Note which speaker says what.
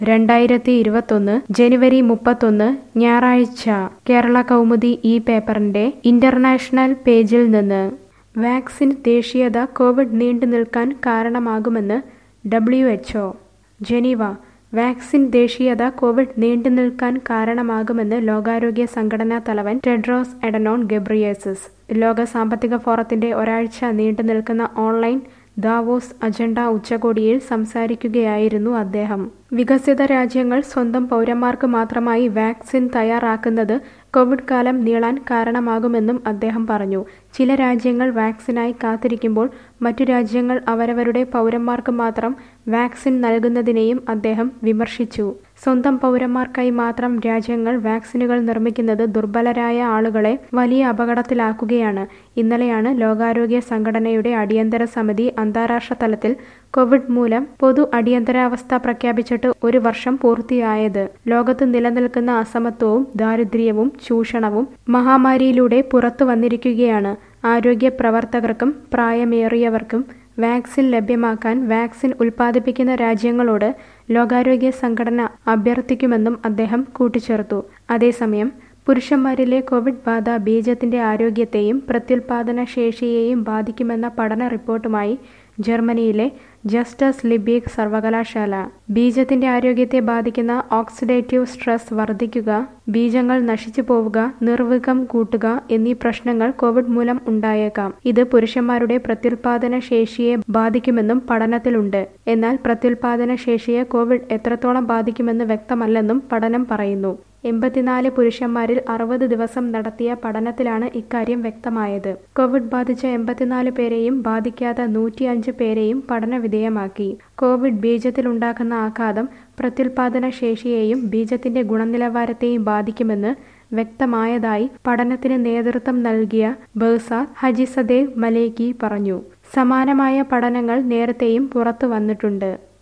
Speaker 1: രണ്ടായിരത്തി ഇരുപത്തൊന്ന് ജനുവരി മുപ്പത്തൊന്ന് ഞായറാഴ്ച കേരള കൗമുദി ഈ പേപ്പറിന്റെ ഇന്റർനാഷണൽ പേജിൽ നിന്ന് വാക്സിൻ ദേശീയത കോവിഡ് നീണ്ടു നിൽക്കാൻ കാരണമാകുമെന്ന് ഡബ്ല്യു എച്ച്ഒ ജനീവ വാക്സിൻ ദേശീയത കോവിഡ് നീണ്ടു നിൽക്കാൻ കാരണമാകുമെന്ന് ലോകാരോഗ്യ സംഘടനാ തലവൻ ടെഡ്രോസ് എഡനോൺ ഗബ്രിയേസസ് ലോക സാമ്പത്തിക ഫോറത്തിന്റെ ഒരാഴ്ച നീണ്ടു നിൽക്കുന്ന ഓൺലൈൻ ദാവോസ് അജണ്ട ഉച്ചകോടിയിൽ സംസാരിക്കുകയായിരുന്നു അദ്ദേഹം വികസിത രാജ്യങ്ങൾ സ്വന്തം പൗരന്മാർക്ക് മാത്രമായി വാക്സിൻ തയ്യാറാക്കുന്നത് കോവിഡ് കാലം നീളാൻ കാരണമാകുമെന്നും അദ്ദേഹം പറഞ്ഞു ചില രാജ്യങ്ങൾ വാക്സിനായി കാത്തിരിക്കുമ്പോൾ മറ്റു രാജ്യങ്ങൾ അവരവരുടെ പൗരന്മാർക്ക് മാത്രം വാക്സിൻ നൽകുന്നതിനെയും അദ്ദേഹം വിമർശിച്ചു സ്വന്തം പൗരന്മാർക്കായി മാത്രം രാജ്യങ്ങൾ വാക്സിനുകൾ നിർമ്മിക്കുന്നത് ദുർബലരായ ആളുകളെ വലിയ അപകടത്തിലാക്കുകയാണ് ഇന്നലെയാണ് ലോകാരോഗ്യ സംഘടനയുടെ അടിയന്തര സമിതി അന്താരാഷ്ട്ര തലത്തിൽ കോവിഡ് മൂലം പൊതു അടിയന്തരാവസ്ഥ പ്രഖ്യാപിച്ചിട്ട് ഒരു വർഷം പൂർത്തിയായത് ലോകത്ത് നിലനിൽക്കുന്ന അസമത്വവും ദാരിദ്ര്യവും ചൂഷണവും മഹാമാരിയിലൂടെ പുറത്തു വന്നിരിക്കുകയാണ് ആരോഗ്യ പ്രവർത്തകർക്കും പ്രായമേറിയവർക്കും വാക്സിൻ ലഭ്യമാക്കാൻ വാക്സിൻ ഉൽപ്പാദിപ്പിക്കുന്ന രാജ്യങ്ങളോട് ലോകാരോഗ്യ സംഘടന അഭ്യർത്ഥിക്കുമെന്നും അദ്ദേഹം കൂട്ടിച്ചേർത്തു അതേസമയം പുരുഷന്മാരിലെ കോവിഡ് ബാധ ബീജത്തിന്റെ ആരോഗ്യത്തെയും പ്രത്യുൽപാദന ശേഷിയെയും ബാധിക്കുമെന്ന പഠന റിപ്പോർട്ടുമായി ജർമ്മനിയിലെ ജസ്റ്റസ് ലിബീഗ് സർവകലാശാല ബീജത്തിന്റെ ആരോഗ്യത്തെ ബാധിക്കുന്ന ഓക്സിഡേറ്റീവ് സ്ട്രെസ് വർദ്ധിക്കുക ബീജങ്ങൾ നശിച്ചു പോവുക നിർവികം കൂട്ടുക എന്നീ പ്രശ്നങ്ങൾ കോവിഡ് മൂലം ഉണ്ടായേക്കാം ഇത് പുരുഷന്മാരുടെ പ്രത്യുൽപാദന ശേഷിയെ ബാധിക്കുമെന്നും പഠനത്തിലുണ്ട് എന്നാൽ പ്രത്യുൽപാദന ശേഷിയെ കോവിഡ് എത്രത്തോളം ബാധിക്കുമെന്ന് വ്യക്തമല്ലെന്നും പഠനം പറയുന്നു എൺപത്തിനാല് പുരുഷന്മാരിൽ അറുപത് ദിവസം നടത്തിയ പഠനത്തിലാണ് ഇക്കാര്യം വ്യക്തമായത് കോവിഡ് ബാധിച്ച എൺപത്തിനാല് പേരെയും ബാധിക്കാത്ത നൂറ്റിയഞ്ച് പേരെയും പഠന വിധേയമാക്കി കോവിഡ് ബീജത്തിലുണ്ടാക്കുന്ന ആഘാതം പ്രത്യുൽപാദന ശേഷിയെയും ബീജത്തിന്റെ ഗുണനിലവാരത്തെയും ബാധിക്കുമെന്ന് വ്യക്തമായതായി പഠനത്തിന് നേതൃത്വം നൽകിയ ബേസാദ് ഹജിസദേവ് മലേക്കി പറഞ്ഞു സമാനമായ പഠനങ്ങൾ നേരത്തെയും പുറത്തു വന്നിട്ടുണ്ട്